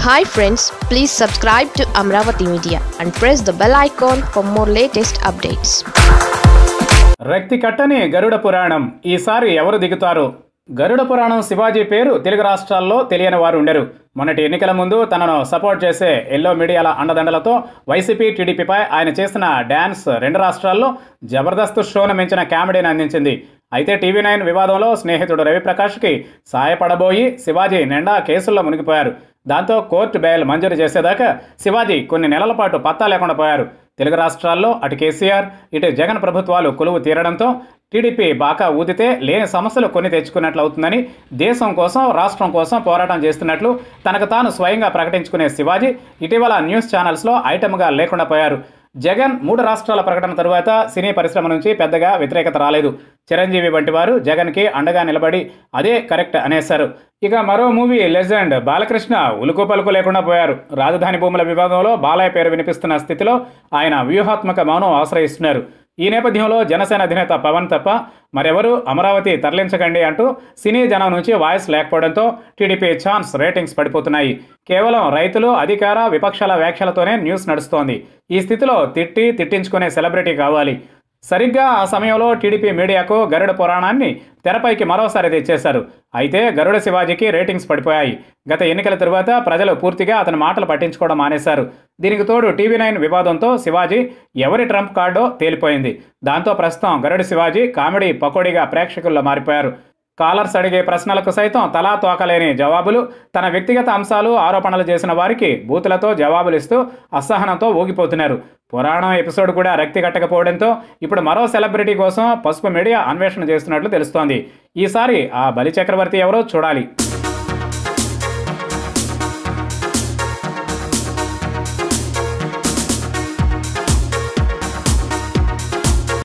hi friends please subscribe to Amaravati media and press the bell icon for more latest updates రక్తి కట్టని గరుడ పురాణం ఈసారి ఎవరు దిగుతారు గరుడ పురాణం శివాజీ పేరు తెలుగు రాష్ట్రాల్లో తెలియని వారు ఉండరు మొన్నటి ఎన్నికల ముందు తనను సపోర్ట్ చేసే ఎల్లో మీడియాల అండదండలతో వైసీపీ టీడీపీపై ఆయన చేసిన డ్యాన్స్ రెండు రాష్ట్రాల్లో జబర్దస్త్ షోను మించిన కామెడీని అందించింది అయితే టీవీ నైన్ వివాదంలో స్నేహితుడు రవిప్రకాష్కి సాయపడబోయి శివాజీ నిండా కేసుల్లో మునిగిపోయారు దాంతో కోర్టు బెయిల్ మంజూరు చేసేదాకా శివాజీ కొన్ని నెలల పాటు పత్తా లేకుండా పోయారు తెలుగు రాష్ట్రాల్లో అటు కేసీఆర్ ఇటు జగన్ ప్రభుత్వాలు కొలువు తీరడంతో టీడీపీ బాకా ఊదితే లేని సమస్యలు కొన్ని తెచ్చుకున్నట్లు అవుతుందని దేశం కోసం రాష్ట్రం కోసం పోరాటం చేస్తున్నట్లు తనకు తాను స్వయంగా ప్రకటించుకునే శివాజీ ఇటీవల న్యూస్ ఛానల్స్లో ఐటమ్గా లేకుండా పోయారు జగన్ మూడు రాష్ట్రాల ప్రకటన తరువాత సినీ పరిశ్రమ నుంచి పెద్దగా వ్యతిరేకత రాలేదు చిరంజీవి వంటి వారు జగన్కి అండగా నిలబడి అదే కరెక్ట్ అనేశారు ఇక మరో మూవీ లెజెండ్ బాలకృష్ణ ఉలుకు పలుకు లేకుండా పోయారు రాజధాని భూముల వివాదంలో బాలయ్య పేరు వినిపిస్తున్న స్థితిలో ఆయన వ్యూహాత్మక మౌనం ఆశ్రయిస్తున్నారు ఈ నేపథ్యంలో జనసేన అధినేత పవన్ తప్ప మరెవరూ అమరావతి తరలించకండి అంటూ సినీ జనం నుంచి వాయిస్ లేకపోవడంతో టీడీపీ ఛాన్స్ రేటింగ్స్ పడిపోతున్నాయి కేవలం రైతులు అధికార విపక్షాల వ్యాఖ్యలతోనే న్యూస్ నడుస్తోంది ఈ స్థితిలో తిట్టి తిట్టించుకునే సెలబ్రిటీ కావాలి సరిగ్గా ఆ సమయంలో టీడీపీ మీడియాకు గరుడ పురాణాన్ని తెరపైకి మరోసారి తెచ్చేశారు అయితే గరుడ శివాజీకి రేటింగ్స్ పడిపోయాయి గత ఎన్నికల తరువాత ప్రజలు పూర్తిగా అతని మాటలు పట్టించుకోవడం మానేశారు దీనికి తోడు టీవీ నైన్ వివాదంతో శివాజీ ఎవరి ట్రంప్ కార్డో తేలిపోయింది దాంతో ప్రస్తుతం గరుడ శివాజీ కామెడీ పకోడీగా ప్రేక్షకుల్లో మారిపోయారు కాలర్స్ అడిగే ప్రశ్నలకు సైతం తలా తోకలేని జవాబులు తన వ్యక్తిగత అంశాలు ఆరోపణలు చేసిన వారికి బూతులతో జవాబులు ఇస్తూ అసహనంతో ఊగిపోతున్నారు పురాణం ఎపిసోడ్ కూడా రక్తి కట్టకపోవడంతో ఇప్పుడు మరో సెలబ్రిటీ కోసం పసుపు మీడియా అన్వేషణ చేస్తున్నట్లు తెలుస్తోంది ఈసారి ఆ బలి చక్రవర్తి ఎవరో చూడాలి